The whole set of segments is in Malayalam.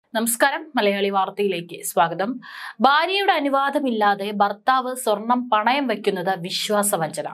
നമസ്കാരം മലയാളി വാർത്തയിലേക്ക് സ്വാഗതം ഭാര്യയുടെ അനുവാദമില്ലാതെ ഭർത്താവ് സ്വർണം പണയം വയ്ക്കുന്നത് വിശ്വാസവഞ്ചന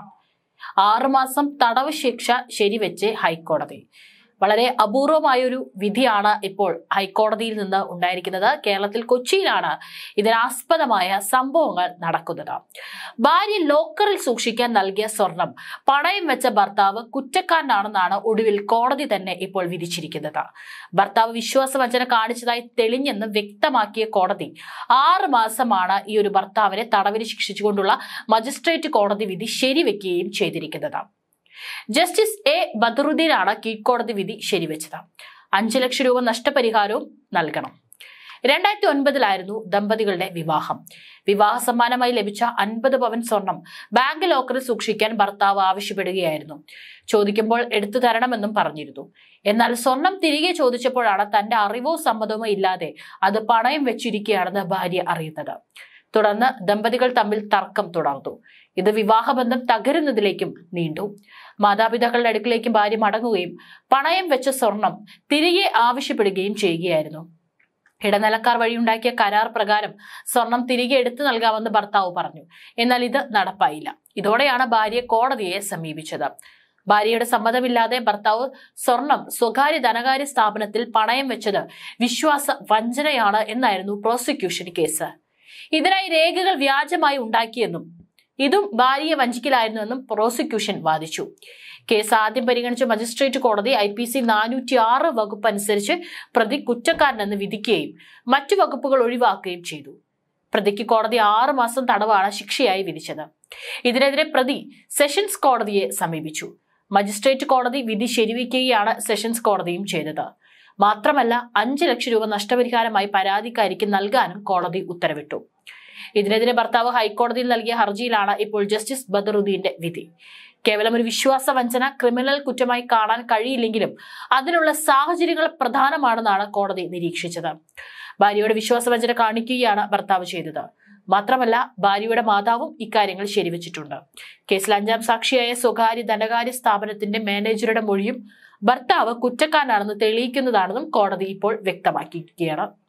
ആറുമാസം തടവ് ശിക്ഷ ശരിവെച്ച് ഹൈക്കോടതി വളരെ അപൂർവമായൊരു വിധിയാണ് ഇപ്പോൾ ഹൈക്കോടതിയിൽ നിന്ന് ഉണ്ടായിരിക്കുന്നത് കേരളത്തിൽ കൊച്ചിയിലാണ് ഇതിനാസ്പദമായ സംഭവങ്ങൾ നടക്കുന്നത് ഭാര്യ ലോക്കറിൽ സൂക്ഷിക്കാൻ നൽകിയ സ്വർണം പണയം വെച്ച ഭർത്താവ് കുറ്റക്കാരനാണെന്നാണ് ഒടുവിൽ കോടതി തന്നെ ഇപ്പോൾ വിധിച്ചിരിക്കുന്നത് ഭർത്താവ് വിശ്വാസവഞ്ചന കാണിച്ചതായി തെളിഞ്ഞെന്ന് വ്യക്തമാക്കിയ കോടതി ആറ് മാസമാണ് ഈ ഒരു ഭർത്താവിനെ തടവിന് ശിക്ഷിച്ചുകൊണ്ടുള്ള മജിസ്ട്രേറ്റ് കോടതി വിധി ശരിവെക്കുകയും ചെയ്തിരിക്കുന്നത് ജസ്റ്റിസ് എ ബദറുദ്ദീനാണ് കീഴ്ക്കോടതി വിധി ശരിവെച്ചത് അഞ്ചു ലക്ഷം രൂപ നഷ്ടപരിഹാരവും നൽകണം രണ്ടായിരത്തി ഒൻപതിലായിരുന്നു ദമ്പതികളുടെ വിവാഹം വിവാഹ സമ്മാനമായി ലഭിച്ച അൻപത് പവൻ സ്വർണം ബാങ്ക് ലോക്കറിൽ സൂക്ഷിക്കാൻ ഭർത്താവ് ആവശ്യപ്പെടുകയായിരുന്നു ചോദിക്കുമ്പോൾ എടുത്തു തരണമെന്നും പറഞ്ഞിരുന്നു എന്നാൽ സ്വർണം തിരികെ ചോദിച്ചപ്പോഴാണ് തന്റെ അറിവോ സമ്മതമോ ഇല്ലാതെ അത് പണയം വെച്ചിരിക്കുകയാണെന്ന് ഭാര്യ അറിയുന്നത് തുടർന്ന് ദമ്പതികൾ തമ്മിൽ തർക്കം തുടർന്നു ഇത് വിവാഹബന്ധം തകരുന്നതിലേക്കും നീണ്ടു മാതാപിതാക്കളുടെ അടുക്കിലേക്കും ഭാര്യ മടങ്ങുകയും പണയം വെച്ച സ്വർണം തിരികെ ആവശ്യപ്പെടുകയും ചെയ്യുകയായിരുന്നു ഇടനിലക്കാർ വഴിയുണ്ടാക്കിയ കരാർ പ്രകാരം സ്വർണം തിരികെ എടുത്തു നൽകാമെന്ന് ഭർത്താവ് പറഞ്ഞു എന്നാൽ ഇത് നടപ്പായില്ല ഇതോടെയാണ് ഭാര്യ കോടതിയെ സമീപിച്ചത് ഭാര്യയുടെ സമ്മതമില്ലാതെ ഭർത്താവ് സ്വർണം സ്വകാര്യ ധനകാര്യ സ്ഥാപനത്തിൽ പണയം വെച്ചത് വിശ്വാസ വഞ്ചനയാണ് എന്നായിരുന്നു പ്രോസിക്യൂഷൻ കേസ് ഇതിനായി രേഖകൾ വ്യാജമായി ഉണ്ടാക്കിയെന്നും ഇതും ഭാര്യയെ വഞ്ചിക്കലായിരുന്നുവെന്നും പ്രോസിക്യൂഷൻ വാദിച്ചു കേസ് ആദ്യം പരിഗണിച്ച മജിസ്ട്രേറ്റ് കോടതി ഐ പി സി നാനൂറ്റി ആറ് വകുപ്പ് അനുസരിച്ച് പ്രതി കുറ്റക്കാരനെന്ന് വിധിക്കുകയും മറ്റു വകുപ്പുകൾ ഒഴിവാക്കുകയും ചെയ്തു പ്രതിക്ക് കോടതി ആറ് മാസം തടവാണ് ശിക്ഷയായി വിധിച്ചത് ഇതിനെതിരെ പ്രതി സെഷൻസ് കോടതിയെ സമീപിച്ചു മജിസ്ട്രേറ്റ് കോടതി വിധി ശരിവയ്ക്കുകയാണ് സെഷൻസ് കോടതിയും ചെയ്തത് മാത്രമല്ല അഞ്ച് ലക്ഷം രൂപ നഷ്ടപരിഹാരമായി പരാതിക്കാരിക്ക് നൽകാനും കോടതി ഉത്തരവിട്ടു ഇതിനെതിരെ ഭർത്താവ് ഹൈക്കോടതിയിൽ നൽകിയ ഹർജിയിലാണ് ഇപ്പോൾ ജസ്റ്റിസ് ബദറുദ്ദീന്റെ വിധി കേവലം ഒരു വിശ്വാസ വഞ്ചന ക്രിമിനൽ കുറ്റമായി കാണാൻ കഴിയില്ലെങ്കിലും അതിനുള്ള സാഹചര്യങ്ങൾ പ്രധാനമാണെന്നാണ് കോടതി നിരീക്ഷിച്ചത് ഭാര്യയുടെ വിശ്വാസവഞ്ചന കാണിക്കുകയാണ് ഭർത്താവ് ചെയ്തത് മാത്രമല്ല ഭാര്യയുടെ മാതാവും ഇക്കാര്യങ്ങൾ ശരിവച്ചിട്ടുണ്ട് കേസിൽ അഞ്ചാം സാക്ഷിയായ സ്വകാര്യ ധനകാര്യ സ്ഥാപനത്തിന്റെ മാനേജറുടെ മൊഴിയും ഭർത്താവ് കുറ്റക്കാരനാണെന്ന് തെളിയിക്കുന്നതാണെന്നും കോടതി ഇപ്പോൾ വ്യക്തമാക്കിയിരിക്കുകയാണ്